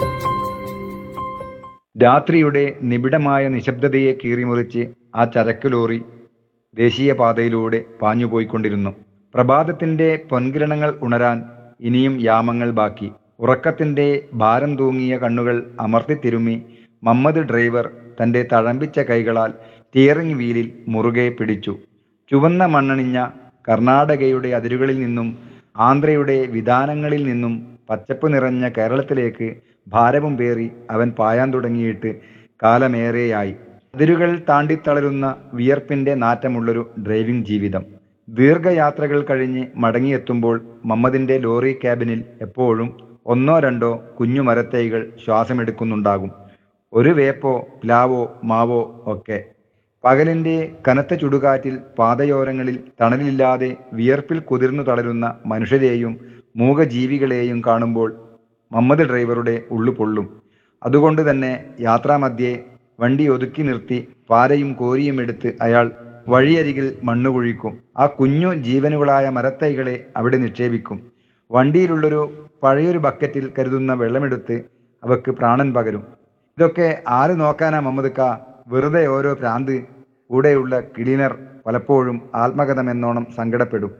രാത്രിയുടെ നിബിഡമായ നിശബ്ദതയെ കീറിമുറിച്ച് ആ ചരക്ക് ലോറി ദേശീയപാതയിലൂടെ പാഞ്ഞുപോയിക്കൊണ്ടിരുന്നു പ്രഭാതത്തിന്റെ പൊൻകിരണങ്ങൾ ഉണരാൻ ഇനിയും യാമങ്ങൾ ബാക്കി ഉറക്കത്തിന്റെ ഭാരം തൂങ്ങിയ കണ്ണുകൾ അമർത്തിത്തിരുമ്മി മമ്മദ് ഡ്രൈവർ തന്റെ തഴമ്പിച്ച കൈകളാൽ സ്റ്റിയറിംഗ് വീലിൽ മുറുകെ പിടിച്ചു ചുവന്ന മണ്ണണിഞ്ഞ കർണാടകയുടെ അതിരുകളിൽ നിന്നും ആന്ധ്രയുടെ വിധാനങ്ങളിൽ നിന്നും പച്ചപ്പ് നിറഞ്ഞ കേരളത്തിലേക്ക് ഭാരവും പേറി അവൻ പായാൻ തുടങ്ങിയിട്ട് കാലമേറെയായി അതിരുകൾ താണ്ടിത്തളരുന്ന വിയർപ്പിന്റെ നാറ്റമുള്ളൊരു ഡ്രൈവിംഗ് ജീവിതം ദീർഘയാത്രകൾ കഴിഞ്ഞ് മടങ്ങിയെത്തുമ്പോൾ മമ്മദിന്റെ ലോറി ക്യാബിനിൽ എപ്പോഴും ഒന്നോ രണ്ടോ കുഞ്ഞു മരത്തൈകൾ ശ്വാസമെടുക്കുന്നുണ്ടാകും ഒരു വേപ്പോ പ്ലാവോ മാവോ ഒക്കെ പകലിന്റെ കനത്ത ചുടുകാറ്റിൽ പാതയോരങ്ങളിൽ തണലില്ലാതെ വിയർപ്പിൽ കുതിർന്നു തളരുന്ന മനുഷ്യരെയും മൂകജീവികളെയും കാണുമ്പോൾ മമ്മദ് ഡ്രൈവറുടെ ഉള്ളു പൊള്ളും അതുകൊണ്ട് തന്നെ യാത്രാമധ്യേ വണ്ടി ഒതുക്കി നിർത്തി പാരയും കോരിയും എടുത്ത് അയാൾ വഴിയരികിൽ മണ്ണ് കുഴിക്കും ആ കുഞ്ഞു ജീവനുകളായ മരത്തൈകളെ അവിടെ നിക്ഷേപിക്കും വണ്ടിയിലുള്ളൊരു പഴയൊരു ബക്കറ്റിൽ കരുതുന്ന വെള്ളമെടുത്ത് അവക്ക് പ്രാണൻ പകരും ഇതൊക്കെ ആര് നോക്കാനാ മമ്മദ്ക്ക വെറുതെ ഓരോ ഭ്രാന്ത് കൂടെയുള്ള ക്ലീനർ പലപ്പോഴും ആത്മകഥമെന്നോണം സങ്കടപ്പെടും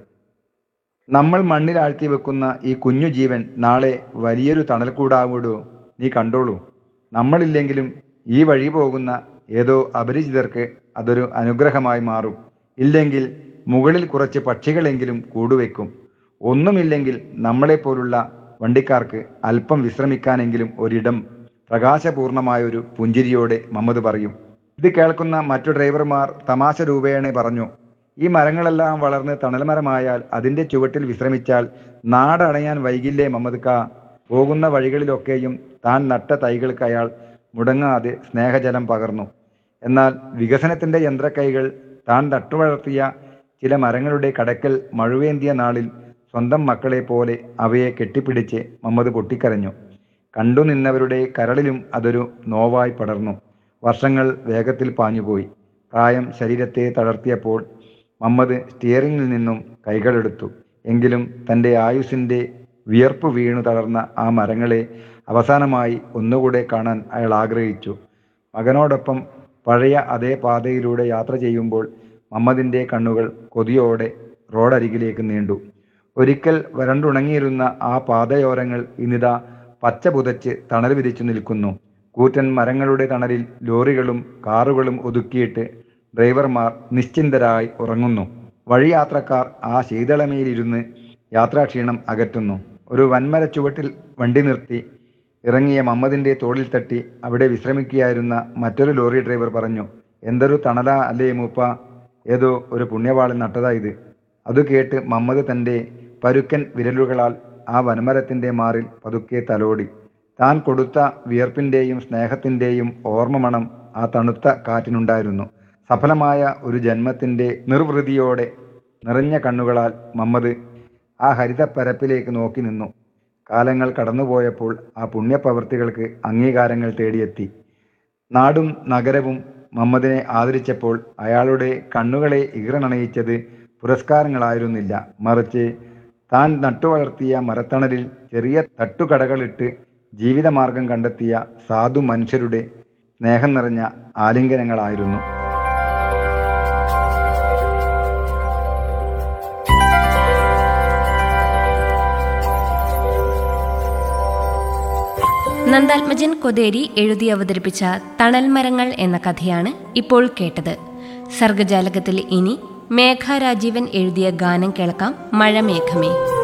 നമ്മൾ മണ്ണിൽ ആഴ്ത്തി വെക്കുന്ന ഈ കുഞ്ഞു ജീവൻ നാളെ വലിയൊരു തണൽക്കൂടാവിടോ നീ കണ്ടോളൂ നമ്മളില്ലെങ്കിലും ഈ വഴി പോകുന്ന ഏതോ അപരിചിതർക്ക് അതൊരു അനുഗ്രഹമായി മാറും ഇല്ലെങ്കിൽ മുകളിൽ കുറച്ച് പക്ഷികളെങ്കിലും കൂടുവെക്കും ഒന്നുമില്ലെങ്കിൽ നമ്മളെപ്പോലുള്ള വണ്ടിക്കാർക്ക് അല്പം വിശ്രമിക്കാനെങ്കിലും ഒരിടം പ്രകാശപൂർണമായൊരു പുഞ്ചിരിയോടെ മമ്മദ് പറയും ഇത് കേൾക്കുന്ന മറ്റു ഡ്രൈവർമാർ തമാശ രൂപേണ പറഞ്ഞു ഈ മരങ്ങളെല്ലാം വളർന്ന് തണൽമരമായാൽ അതിന്റെ ചുവട്ടിൽ വിശ്രമിച്ചാൽ നാടണയാൻ വൈകില്ലേ മമ്മദ് കാ പോകുന്ന വഴികളിലൊക്കെയും താൻ നട്ട തൈകൾക്ക് അയാൾ മുടങ്ങാതെ സ്നേഹജലം പകർന്നു എന്നാൽ വികസനത്തിന്റെ യന്ത്രക്കൈകൾ താൻ നട്ടുവളർത്തിയ ചില മരങ്ങളുടെ കടക്കൽ മഴുവേന്തിയ നാളിൽ സ്വന്തം മക്കളെ പോലെ അവയെ കെട്ടിപ്പിടിച്ച് മമ്മദ് പൊട്ടിക്കരഞ്ഞു കണ്ടു നിന്നവരുടെ കരളിലും അതൊരു നോവായി പടർന്നു വർഷങ്ങൾ വേഗത്തിൽ പാഞ്ഞുപോയി പ്രായം ശരീരത്തെ തളർത്തിയപ്പോൾ മമ്മദ് സ്റ്റിയറിംഗിൽ നിന്നും കൈകളെടുത്തു എങ്കിലും തൻ്റെ ആയുസിൻ്റെ വിയർപ്പ് വീണു തളർന്ന ആ മരങ്ങളെ അവസാനമായി ഒന്നുകൂടെ കാണാൻ അയാൾ ആഗ്രഹിച്ചു മകനോടൊപ്പം പഴയ അതേ പാതയിലൂടെ യാത്ര ചെയ്യുമ്പോൾ മമ്മദിൻ്റെ കണ്ണുകൾ കൊതിയോടെ റോഡരികിലേക്ക് നീണ്ടു ഒരിക്കൽ വരണ്ടുണങ്ങിയിരുന്ന ആ പാതയോരങ്ങൾ ഇന്നിതാ പച്ച പുതച്ച് തണൽ വിരിച്ചു നിൽക്കുന്നു കൂറ്റൻ മരങ്ങളുടെ തണലിൽ ലോറികളും കാറുകളും ഒതുക്കിയിട്ട് ഡ്രൈവർമാർ നിശ്ചിന്തരായി ഉറങ്ങുന്നു വഴിയാത്രക്കാർ ആ ശീതളമയിലിരുന്ന് യാത്രാക്ഷീണം അകറ്റുന്നു ഒരു വൻമര ചുവട്ടിൽ വണ്ടി നിർത്തി ഇറങ്ങിയ മമ്മദിന്റെ തോളിൽ തട്ടി അവിടെ വിശ്രമിക്കുകയായിരുന്ന മറ്റൊരു ലോറി ഡ്രൈവർ പറഞ്ഞു എന്തൊരു തണല അല്ലേ മൂപ്പ ഏതോ ഒരു പുണ്യവാളൻ നട്ടതാ ഇത് അത് കേട്ട് മമ്മദ് തൻ്റെ പരുക്കൻ വിരലുകളാൽ ആ വനമരത്തിന്റെ മാറിൽ പതുക്കെ തലോടി താൻ കൊടുത്ത വിയർപ്പിന്റെയും സ്നേഹത്തിന്റെയും ഓർമ്മമണം ആ തണുത്ത കാറ്റിനുണ്ടായിരുന്നു സഫലമായ ഒരു ജന്മത്തിന്റെ നിർവൃതിയോടെ നിറഞ്ഞ കണ്ണുകളാൽ മമ്മദ് ആ ഹരിതപ്പരപ്പിലേക്ക് നോക്കി നിന്നു കാലങ്ങൾ കടന്നുപോയപ്പോൾ ആ പുണ്യപ്രവൃത്തികൾക്ക് അംഗീകാരങ്ങൾ തേടിയെത്തി നാടും നഗരവും മമ്മദിനെ ആദരിച്ചപ്പോൾ അയാളുടെ കണ്ണുകളെ ഈറനണയിച്ചത് പുരസ്കാരങ്ങളായിരുന്നില്ല മറിച്ച് താൻ നട്ടുവളർത്തിയ മരത്തണലിൽ ചെറിയ തട്ടുകടകളിട്ട് ജീവിതമാർഗം കണ്ടെത്തിയ സാധു മനുഷ്യരുടെ സ്നേഹം നിറഞ്ഞ ആലിംഗനങ്ങളായിരുന്നു നന്ദാത്മജൻ കൊതേരി എഴുതി അവതരിപ്പിച്ച തണൽമരങ്ങൾ എന്ന കഥയാണ് ഇപ്പോൾ കേട്ടത് സർഗജാലകത്തിൽ ഇനി മേഘ രാജീവൻ എഴുതിയ ഗാനം കേൾക്കാം മഴമേഘമേ